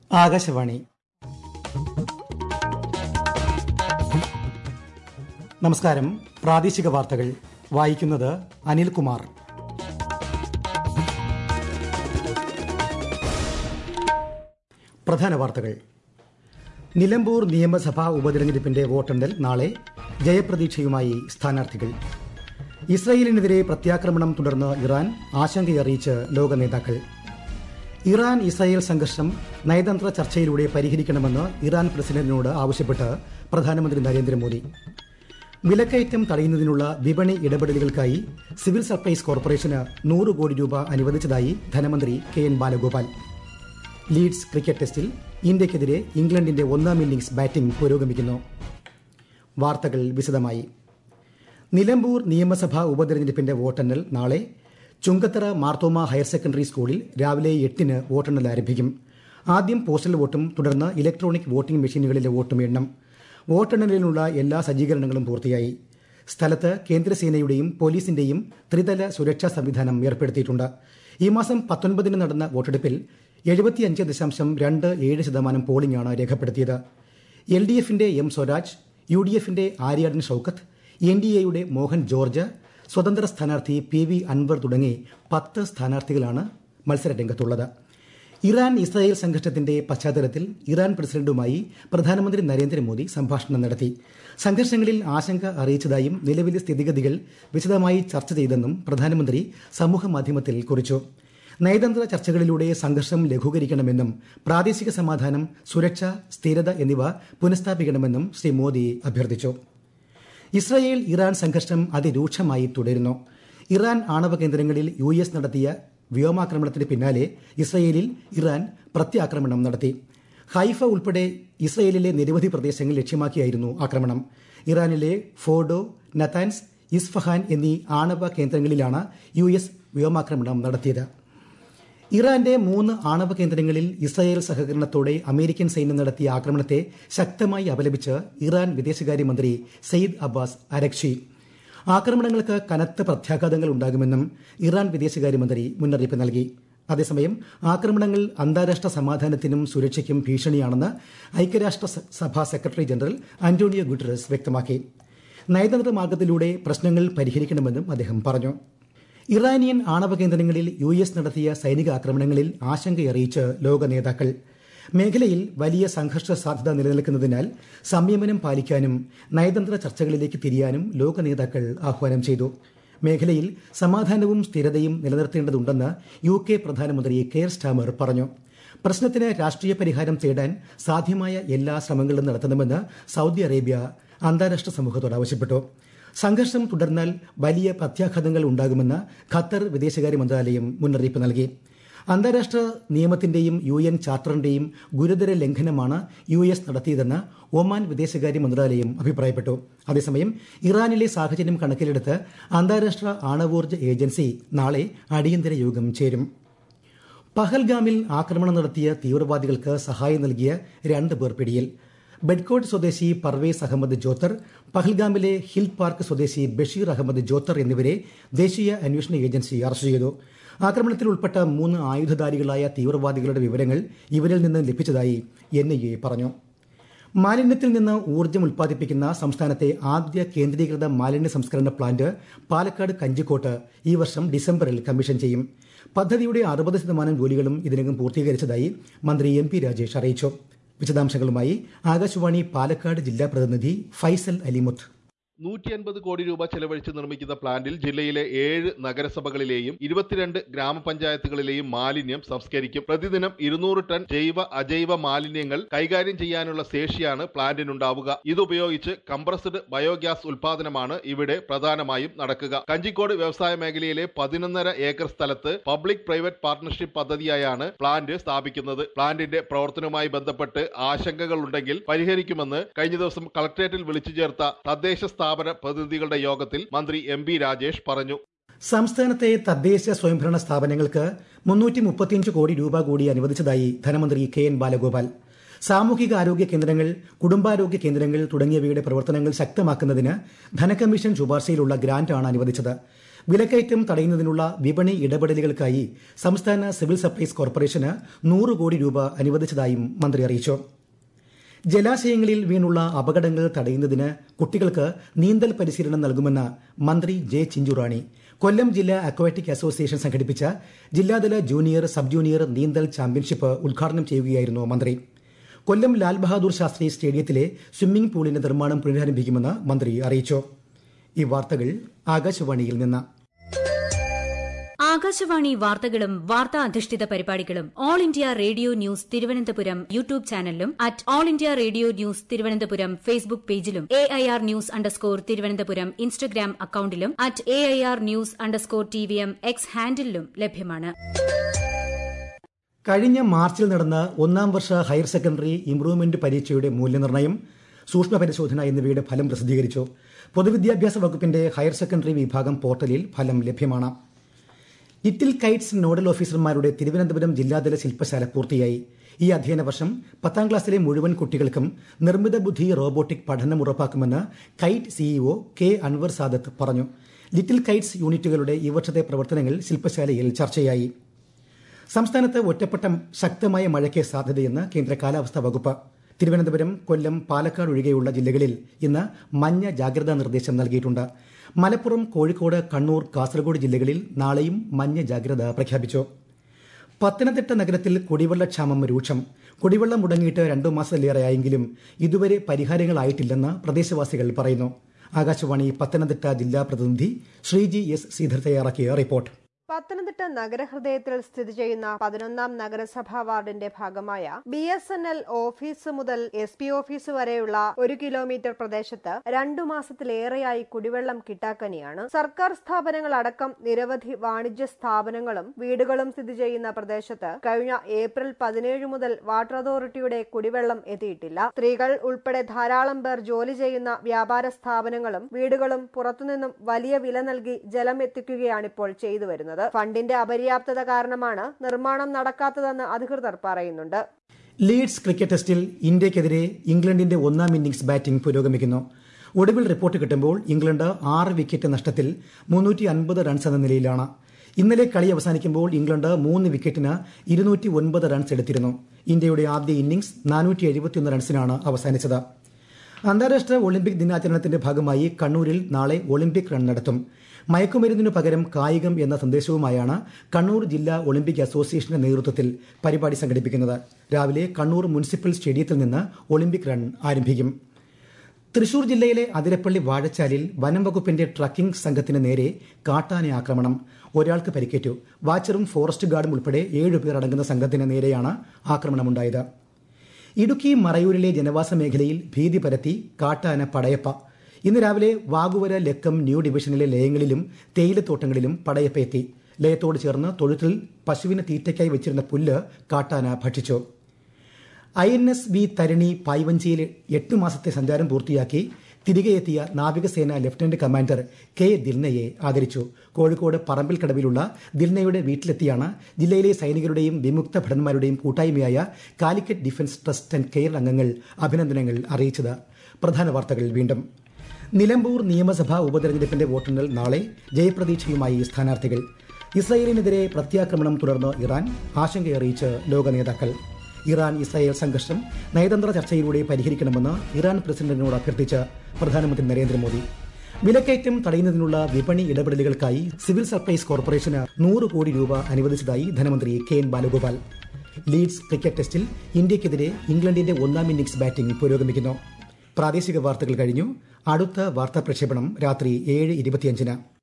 ആകാശവാണി നമസ്കാരം പ്രാദേശിക വാർത്തകൾ വായിക്കുന്നത് അനിൽകുമാർ പ്രധാന വാർത്തകൾ നിലമ്പൂർ നിയമസഭാ ഉപതെരഞ്ഞെടുപ്പിന്റെ വോട്ടെണ്ണൽ നാളെ ജയപ്രതീക്ഷയുമായി സ്ഥാനാർത്ഥികൾ ഇസ്രയേലിനെതിരെ പ്രത്യാക്രമണം തുടർന്ന് ഇറാൻ ആശങ്കയറിയിച്ച് ലോക നേതാക്കൾ ഇറാൻ ഇസ്രായേൽ സംഘർഷം നയതന്ത്ര ചർച്ചയിലൂടെ പരിഹരിക്കണമെന്ന് ഇറാൻ പ്രസിഡന്റിനോട് ആവശ്യപ്പെട്ട് പ്രധാനമന്ത്രി നരേന്ദ്രമോദി വിലക്കയറ്റം തടയുന്നതിനുള്ള വിപണി ഇടപെടലുകൾക്കായി സിവിൽ സപ്ലൈസ് കോർപ്പറേഷന് നൂറ് കോടി രൂപ അനുവദിച്ചതായി ധനമന്ത്രി K N Balagopal Leeds cricket ടെസ്റ്റിൽ ഇന്ത്യക്കെതിരെ ഇംഗ്ലണ്ടിന്റെ ഒന്നാം ഇന്നിംഗ്സ് ബാറ്റിംഗ് പുരോഗമിക്കുന്നു വാർത്തകൾ വിശദമായി നിലമ്പൂർ നിയമസഭാ ഉപതെരഞ്ഞെടുപ്പിന്റെ വോട്ടെണ്ണൽ നാളെ ചുങ്കത്തറ മാർത്തോമ ഹയർ സെക്കൻഡറി സ്കൂളിൽ രാവിലെ എട്ടിന് വോട്ടെണ്ണൽ ആരംഭിക്കും ആദ്യം പോസ്റ്റൽ വോട്ടും തുടർന്ന് ഇലക്ട്രോണിക് വോട്ടിംഗ് മെഷീനുകളിലെ വോട്ടും എണ്ണം വോട്ടെണ്ണലിനുള്ള എല്ലാ സജ്ജീകരണങ്ങളും പൂർത്തിയായി സ്ഥലത്ത് കേന്ദ്രസേനയുടെയും പോലീസിന്റെയും ത്രിതല സുരക്ഷാ സംവിധാനം ഏർപ്പെടുത്തിയിട്ടുണ്ട് ഈ മാസം പത്തൊൻപതിന് നടന്ന വോട്ടെടുപ്പിൽ എഴുപത്തിയഞ്ച് ദശാംശം രണ്ട് ഏഴ് ശതമാനം പോളിംഗാണ് രേഖപ്പെടുത്തിയത് എൽ ഡി എഫിന്റെ എം സ്വരാജ് യു ഡി എഫിന്റെ ആര്യാടൻ ഷൌക്കത്ത് എൻ ഡി എയുടെ മോഹൻ ജോർജ് സ്വതന്ത്ര സ്ഥാനാർത്ഥി പി വി അൻവർ തുടങ്ങി പത്ത് സ്ഥാനാർത്ഥികളാണ് മത്സരരംഗത്തുള്ളത് ഇറാൻ ഇസ്രായേൽ സംഘർഷത്തിന്റെ പശ്ചാത്തലത്തിൽ ഇറാൻ പ്രസിഡന്റുമായി പ്രധാനമന്ത്രി നരേന്ദ്രമോദി സംഭാഷണം നടത്തി സംഘർഷങ്ങളിൽ ആശങ്ക അറിയിച്ചതായും നിലവിലെ സ്ഥിതിഗതികൾ വിശദമായി ചർച്ച ചെയ്തെന്നും പ്രധാനമന്ത്രി സമൂഹമാധ്യമത്തിൽ കുറിച്ചു നയതന്ത്ര ചർച്ചകളിലൂടെ സംഘർഷം ലഘൂകരിക്കണമെന്നും പ്രാദേശിക സമാധാനം സുരക്ഷ സ്ഥിരത എന്നിവ പുനഃസ്ഥാപിക്കണമെന്നും ശ്രീ മോദി അഭ്യർത്ഥിച്ചു ഇസ്രായേൽ ഇറാൻ സംഘർഷം അതിരൂക്ഷമായി തുടരുന്നു ഇറാൻ ആണവ കേന്ദ്രങ്ങളിൽ യു എസ് നടത്തിയ വ്യോമാക്രമണത്തിന് പിന്നാലെ ഇസ്രയേലിൽ ഇറാൻ പ്രത്യാക്രമണം നടത്തി ഹൈഫ ഉൾപ്പെടെ ഇസ്രയേലിലെ നിരവധി പ്രദേശങ്ങൾ ലക്ഷ്യമാക്കിയായിരുന്നു ആക്രമണം ഇറാനിലെ ഫോഡോ നതാൻസ് ഇസ്ഫഹാൻ എന്നീ ആണവ കേന്ദ്രങ്ങളിലാണ് യു എസ് വ്യോമാക്രമണം നടത്തിയത് ഇറാന്റെ മൂന്ന് ആണവ കേന്ദ്രങ്ങളിൽ ഇസ്രായേൽ സഹകരണത്തോടെ അമേരിക്കൻ സൈന്യം നടത്തിയ ആക്രമണത്തെ ശക്തമായി അപലപിച്ച് ഇറാൻ വിദേശകാര്യമന്ത്രി സയ്യിദ് അബ്ബാസ് അരക്ഷി ആക്രമണങ്ങൾക്ക് കനത്ത പ്രത്യാഘാതങ്ങൾ ഉണ്ടാകുമെന്നും ഇറാൻ വിദേശകാര്യമന്ത്രി മുന്നറിയിപ്പ് നൽകി അതേസമയം ആക്രമണങ്ങൾ അന്താരാഷ്ട്ര സമാധാനത്തിനും സുരക്ഷയ്ക്കും ഭീഷണിയാണെന്ന് ഐക്യരാഷ്ട്ര സഭാ സെക്രട്ടറി ജനറൽ അന്റോണിയോ ഗുട്ടറസ് വ്യക്തമാക്കി നയതന്ത്ര മാർഗത്തിലൂടെ പ്രശ്നങ്ങൾ പരിഹരിക്കണമെന്നും അദ്ദേഹം പറഞ്ഞു ഇറാനിയൻ ആണവ കേന്ദ്രങ്ങളിൽ യു എസ് നടത്തിയ സൈനിക ആക്രമണങ്ങളിൽ ആശങ്കയറിയിച്ച് ലോക നേതാക്കൾ മേഖലയിൽ വലിയ സംഘർഷ സാധ്യത നിലനിൽക്കുന്നതിനാൽ സംയമനം പാലിക്കാനും നയതന്ത്ര ചർച്ചകളിലേക്ക് തിരിയാനും ലോക നേതാക്കൾ ആഹ്വാനം ചെയ്തു മേഖലയിൽ സമാധാനവും സ്ഥിരതയും നിലനിർത്തേണ്ടതുണ്ടെന്ന് യു കെ പ്രധാനമന്ത്രി കെയർ സ്റ്റാമർ പറഞ്ഞു പ്രശ്നത്തിന് രാഷ്ട്രീയ പരിഹാരം തേടാൻ സാധ്യമായ എല്ലാ ശ്രമങ്ങളും നടത്തണമെന്ന് സൌദി അറേബ്യ അന്താരാഷ്ട്ര സമൂഹത്തോട് ആവശ്യപ്പെട്ടു സംഘർഷം തുടർന്നാൽ വലിയ പ്രത്യാഘാതങ്ങൾ ഉണ്ടാകുമെന്ന് ഖത്തർ വിദേശകാര്യ മന്ത്രാലയം മുന്നറിയിപ്പ് നൽകി അന്താരാഷ്ട്ര നിയമത്തിന്റെയും യു എൻ ചാർട്ടറിന്റെയും ഗുരുതര ലംഘനമാണ് യു എസ് നടത്തിയതെന്ന് ഒമാൻ വിദേശകാര്യ മന്ത്രാലയം അഭിപ്രായപ്പെട്ടു അതേസമയം ഇറാനിലെ സാഹചര്യം കണക്കിലെടുത്ത് അന്താരാഷ്ട്ര ആണവോർജ്ജ ഏജൻസി നാളെ അടിയന്തര യോഗം ചേരും പഹൽഗാമിൽ ആക്രമണം നടത്തിയ തീവ്രവാദികൾക്ക് സഹായം നൽകിയ രണ്ട് പേർ പിടിയിൽ ബെഡ്കോട്ട് സ്വദേശി പർവേസ് അഹമ്മദ് ജോത്തർ പഹൽഗാമിലെ ഹിൽ പാർക്ക് സ്വദേശി ബഷീർ അഹമ്മദ് ജോത്തർ എന്നിവരെ ദേശീയ അന്വേഷണ ഏജൻസി അറസ്റ്റ് ചെയ്തു ആക്രമണത്തിൽ ഉൾപ്പെട്ട മൂന്ന് ആയുധധാരികളായ തീവ്രവാദികളുടെ വിവരങ്ങൾ ഇവരിൽ നിന്ന് ലഭിച്ചതായി എൻ ഐ എ പറഞ്ഞു മാലിന്യത്തിൽ നിന്ന് ഊർജ്ജം ഉൽപ്പാദിപ്പിക്കുന്ന സംസ്ഥാനത്തെ ആദ്യ കേന്ദ്രീകൃത മാലിന്യ സംസ്കരണ പ്ലാന്റ് പാലക്കാട് കഞ്ചിക്കോട്ട് ഈ വർഷം ഡിസംബറിൽ കമ്മീഷൻ ചെയ്യും പദ്ധതിയുടെ അറുപത് ശതമാനം ജോലികളും ഇതിനകം പൂർത്തീകരിച്ചതായി മന്ത്രി എം പി രാജേഷ് അറിയിച്ചു വിശദാംശങ്ങളുമായി ആകാശവാണി പാലക്കാട് ജില്ലാ പ്രതിനിധി ഫൈസൽ അലിമുത്ത് നൂറ്റി അൻപത് കോടി രൂപ ചെലവഴിച്ച് നിർമ്മിക്കുന്ന പ്ലാന്റിൽ ജില്ലയിലെ ഏഴ് നഗരസഭകളിലെയും ഇരുപത്തിരണ്ട് ഗ്രാമപഞ്ചായത്തുകളിലെയും മാലിന്യം സംസ്കരിക്കും പ്രതിദിനം ഇരുന്നൂറ് ടൺ ജൈവ അജൈവ മാലിന്യങ്ങൾ കൈകാര്യം ചെയ്യാനുള്ള ശേഷിയാണ് പ്ലാന്റിനുണ്ടാവുക ഇതുപയോഗിച്ച് കംപ്രസ്ഡ് ബയോഗ്യാസ് ഉൽപാദനമാണ് ഇവിടെ പ്രധാനമായും നടക്കുക കഞ്ചിക്കോട് വ്യവസായ മേഖലയിലെ പതിനൊന്നര ഏക്കർ സ്ഥലത്ത് പബ്ലിക് പ്രൈവറ്റ് പാർട്ണർഷിപ്പ് പദ്ധതിയായാണ് പ്ലാന്റ് സ്ഥാപിക്കുന്നത് പ്ലാന്റിന്റെ പ്രവർത്തനവുമായി ബന്ധപ്പെട്ട് ആശങ്കകൾ ഉണ്ടെങ്കിൽ പരിഹരിക്കുമെന്ന് കഴിഞ്ഞ ദിവസം കളക്ടറേറ്റിൽ വിളിച്ചു ചേർത്ത തദ്ദേശ സ്ഥാപന പ്രതിനിധികളുടെ യോഗത്തിൽ മന്ത്രി എം ബി രാജേഷ് പറഞ്ഞു സംസ്ഥാനത്തെ തദ്ദേശ സ്വയംഭരണ സ്ഥാപനങ്ങൾക്ക് മുന്നൂറ്റി മുപ്പത്തിയഞ്ച് കോടി രൂപ കൂടി അനുവദിച്ചതായി ധനമന്ത്രി കെ എൻ ബാലഗോപാൽ സാമൂഹിക ആരോഗ്യ കേന്ദ്രങ്ങൾ കുടുംബാരോഗ്യ കേന്ദ്രങ്ങൾ തുടങ്ങിയവയുടെ പ്രവർത്തനങ്ങൾ ശക്തമാക്കുന്നതിന് ധനകമ്മീഷൻ ശുപാർശയിലുള്ള ഗ്രാന്റാണ് അനുവദിച്ചത് വിലക്കയറ്റം തടയുന്നതിനുള്ള വിപണി ഇടപെടലുകൾക്കായി സംസ്ഥാന സിവിൽ സപ്ലൈസ് കോർപ്പറേഷന് നൂറ് കോടി രൂപ അനുവദിച്ചതായും മന്ത്രി അറിയിച്ചു ജലാശയങ്ങളിൽ വീണുള്ള അപകടങ്ങൾ തടയുന്നതിന് കുട്ടികൾക്ക് നീന്തൽ പരിശീലനം നൽകുമെന്ന് മന്ത്രി ജെ ചിഞ്ചുറാണി കൊല്ലം ജില്ലാ അക്വാറ്റിക് അസോസിയേഷൻ സംഘടിപ്പിച്ച ജില്ലാതല ജൂനിയർ സബ് ജൂനിയർ നീന്തൽ ചാമ്പ്യൻഷിപ്പ് ഉദ്ഘാടനം ചെയ്യുകയായിരുന്നു മന്ത്രി കൊല്ലം ലാൽ ബഹാദൂർ ശാസ്ത്രി സ്റ്റേഡിയത്തിലെ സ്വിമ്മിംഗ് പൂളിന്റെ നിർമ്മാണം പുനരാരംഭിക്കുമെന്ന് മന്ത്രി അറിയിച്ചു ഈ വാർത്തകൾ ആകാശവാണിയിൽ നിന്ന് ആകാശവാണി വാർത്തകളും വാർത്താ അധിഷ്ഠിത പരിപാടികളും All India Radio news Thiruvananthapuram YouTube ചാനലിലും at All India Radio news Thiruvananthapuram Facebook പേജിലും A I R news underscore Thiruvananthapuram Instagram അക്കൌണ്ടിലും at A I R news underscore T V M X ഹാൻഡിലും ലഭ്യമാണ് കഴിഞ്ഞ മാർച്ചിൽ നടന്ന ഒന്നാം വർഷ ഹയർ സെക്കൻഡറി ഇംപ്രൂവ്മെന്റ് പരീക്ഷയുടെ മൂല്യനിർണ്ണയം സൂക്ഷ്മ പരിശോധന എന്നിവയുടെ ഫലം പ്രസിദ്ധീകരിച്ചു പൊതുവിദ്യാഭ്യാസ വകുപ്പിന്റെ ഹയർ സെക്കൻഡറി വിഭാഗം പോർട്ടലിൽ ഫലം ലഭ്യമാണ് ലിറ്റിൽ കൈറ്റ്സ് നോഡൽ ഓഫീസർമാരുടെ തിരുവനന്തപുരം ജില്ലാതല ശില്പശാല പൂർത്തിയായി ഈ അധ്യയന വർഷം പത്താം ക്ലാസ്സിലെ മുഴുവൻ കുട്ടികൾക്കും നിർമ്മിത ബുദ്ധി റോബോട്ടിക് പഠനം ഉറപ്പാക്കുമെന്ന് KITE CEO K Anwar Sadath പറഞ്ഞു ലിറ്റിൽ കൈറ്റ്സ് യൂണിറ്റുകളുടെ ഈ വർഷത്തെ പ്രവർത്തനങ്ങൾ ശില്പശാലയിൽ ചർച്ചയായി സംസ്ഥാനത്ത് ഒറ്റപ്പെട്ട ശക്തമായ മഴയ്ക്ക് സാധ്യതയെന്ന് കേന്ദ്ര കാലാവസ്ഥാ വകുപ്പ് തിരുവനന്തപുരം കൊല്ലം പാലക്കാട് ഒഴികെയുള്ള ജില്ലകളിൽ ഇന്ന് മഞ്ഞ ജാഗ്രതാ നിർദ്ദേശം നൽകിയിട്ടുണ്ട് മലപ്പുറം കോഴിക്കോട് കണ്ണൂർ കാസർഗോഡ് ജില്ലകളിൽ നാളെയും മഞ്ഞ ജാഗ്രത പ്രഖ്യാപിച്ചു പത്തനംതിട്ട നഗരത്തിൽ കുടിവെള്ളക്ഷാമം രൂക്ഷം കുടിവെള്ളം മുടങ്ങിയിട്ട് രണ്ടു മാസത്തിലേറെയായെങ്കിലും ഇതുവരെ പരിഹാരങ്ങളായിട്ടില്ലെന്ന് പ്രദേശവാസികൾ പറയുന്നു ആകാശവാണി പത്തനംതിട്ട ജില്ലാ പ്രതിനിധി ശ്രീജി എസ് ശ്രീധർ തയ്യാറാക്കിയ റിപ്പോർട്ട് പത്തനംതിട്ട നഗരഹൃദയത്തിൽ സ്ഥിതി ചെയ്യുന്ന പതിനൊന്നാം നഗരസഭാ വാർഡിന്റെ ഭാഗമായ B S N L office മുതൽ എസ് പി ഓഫീസ് വരെയുള്ള ഒരു കിലോമീറ്റർ പ്രദേശത്ത് രണ്ടു മാസത്തിലേറെയായി കുടിവെള്ളം കിട്ടാക്കനിയാണ് സർക്കാർ സ്ഥാപനങ്ങൾ അടക്കം നിരവധി വാണിജ്യ സ്ഥാപനങ്ങളും വീടുകളും സ്ഥിതി ചെയ്യുന്ന പ്രദേശത്ത് കഴിഞ്ഞ ഏപ്രിൽ പതിനേഴ് മുതൽ വാട്ടർ അതോറിറ്റിയുടെ കുടിവെള്ളം എത്തിയിട്ടില്ല സ്ത്രീകൾ ഉൾപ്പെടെ ധാരാളം പേർ ജോലി ചെയ്യുന്ന വ്യാപാര സ്ഥാപനങ്ങളും വീടുകളും പുറത്തുനിന്നും വലിയ വില നൽകി ജലം എത്തിക്കുകയാണിപ്പോൾ ചെയ്തു വരുന്നത് ഫണ്ടിന്റെ അപര്യാപ്തത കാരണമാണ് നിർമ്മാണം നടക്കാത്തതെന്ന് അധികൃതർ പറയുന്നുണ്ട് ലീഡ്സ് ക്രിക്കറ്റ് ടെസ്റ്റിൽ ഇന്ത്യക്കെതിരെ ഇംഗ്ലണ്ടിന്റെ ഒന്നാം ഇന്നിംഗ്സ് ബാറ്റിംഗ് പുരോഗമിക്കുന്നു ഒടുവിൽ റിപ്പോർട്ട് കിട്ടുമ്പോൾ ഇംഗ്ലണ്ട് ആറ് വിക്കറ്റ് നഷ്ടത്തിൽ മുന്നൂറ്റി അൻപത് റൺസ് എന്ന നിലയിലാണ് ഇന്നലെ കളി അവസാനിക്കുമ്പോൾ ഇംഗ്ലണ്ട് മൂന്ന് വിക്കറ്റിന് ഇരുന്നൂറ്റി ഒൻപത് റൺസ് എടുത്തിരുന്നു ഇന്ത്യയുടെ ആദ്യ ഇന്നിംഗ്സ് നാനൂറ്റി എഴുപത്തിയൊന്ന് റൺസിനാണ് അവസാനിച്ചത് അന്താരാഷ്ട്ര ഒളിമ്പിക് ദിനാചരണത്തിന്റെ ഭാഗമായി കണ്ണൂരിൽ നാളെ ഒളിമ്പിക് റൺ നടത്തും മയക്കുമരുന്നിനു പകരം കായികം എന്ന സന്ദേശവുമായാണ് കണ്ണൂർ ജില്ലാ ഒളിമ്പിക് അസോസിയേഷന്റെ നേതൃത്വത്തിൽ പരിപാടി സംഘടിപ്പിക്കുന്നത് രാവിലെ കണ്ണൂർ മുനിസിപ്പൽ സ്റ്റേഡിയത്തിൽ നിന്ന് ഒളിമ്പിക് റൺ ആരംഭിക്കും തൃശൂർ ജില്ലയിലെ അതിരപ്പള്ളി വാഴച്ചാലിൽ വനം വകുപ്പിന്റെ ട്രക്കിംഗ് സംഘത്തിന് നേരെ കാട്ടാന ആക്രമണം ഒരാൾക്ക് പരിക്കേറ്റു വാച്ചറും ഫോറസ്റ്റ് ഗാർഡും ഉൾപ്പെടെ ഏഴുപേർ അടങ്ങുന്ന സംഘത്തിന് നേരെയാണ് ആക്രമണമുണ്ടായത് ഇടുക്കി മറയൂരിലെ ജനവാസ മേഖലയിൽ ഭീതി പരത്തി കാട്ടാന പടയപ്പ ഇന്ന് രാവിലെ വാഗുവര ലക്കം ന്യൂ ഡിവിഷനിലെ ലയങ്ങളിലും തേയിലത്തോട്ടങ്ങളിലും പടയപ്പ എത്തി ലയത്തോട് ചേർന്ന് തൊഴുത്തിൽ പശുവിന് തീറ്റയ്ക്കായി വെച്ചിരുന്ന പുല്ല് കാട്ടാന ഭക്ഷിച്ചു I N S V Tarini പായ്വഞ്ചിയിൽ എട്ട് മാസത്തെ സഞ്ചാരം പൂർത്തിയാക്കി തിരികെ എത്തിയ നാവികസേന ലഫ്റ്റനന്റ് കമാൻഡർ കെ ദിൽനയെ ആദരിച്ചു കോഴിക്കോട് പറമ്പിൽ കടവിലുള്ള ദിൽനയുടെ വീട്ടിലെത്തിയാണ് ജില്ലയിലെ സൈനികരുടെയും വിമുക്ത ഭടന്മാരുടെയും കൂട്ടായ്മയായ Calicut defence trust and care അംഗങ്ങൾ അഭിനന്ദനങ്ങൾ അറിയിച്ചത് പ്രധാന വാർത്തകൾ വീണ്ടും നിലമ്പൂർ നിയമസഭാ ഉപതെരഞ്ഞെടുപ്പിന്റെ വോട്ടെണ്ണൽ നാളെ ജയപ്രതീക്ഷയുമായി സ്ഥാനാർത്ഥികൾ ഇസ്രായേലിനെതിരെ പ്രത്യാക്രമണം തുടർന്ന് ഇറാൻ ആശങ്കയറിയിച്ച് ലോക നേതാക്കൾ ഇറാൻ ഇസ്രായേൽ സംഘർഷം നയതന്ത്ര ചർച്ചയിലൂടെ പരിഹരിക്കണമെന്ന് ഇറാൻ പ്രസിഡന്റിനോട് അഭ്യർത്ഥിച്ച് പ്രധാനമന്ത്രി നരേന്ദ്രമോദി വിലക്കയറ്റം തടയുന്നതിനുള്ള വിപണി ഇടപെടലുകൾക്കായി സിവിൽ സപ്ലൈസ് കോർപ്പറേഷന് നൂറ് കോടി രൂപ അനുവദിച്ചതായി ധനമന്ത്രി K N Balagopal Leeds cricket ടെസ്റ്റിൽ ഇന്ത്യക്കെതിരെ ഇംഗ്ലണ്ടിന്റെ ഒന്നാം ഇന്നിംഗ്സ് ബാറ്റിംഗ് പുരോഗമിക്കുന്നു പ്രാദേശിക വാർത്തകൾ കഴിഞ്ഞു അടുത്ത വാർത്താ പ്രക്ഷേപണം രാത്രി ഏഴ് ഇരുപത്തിയഞ്ചിന്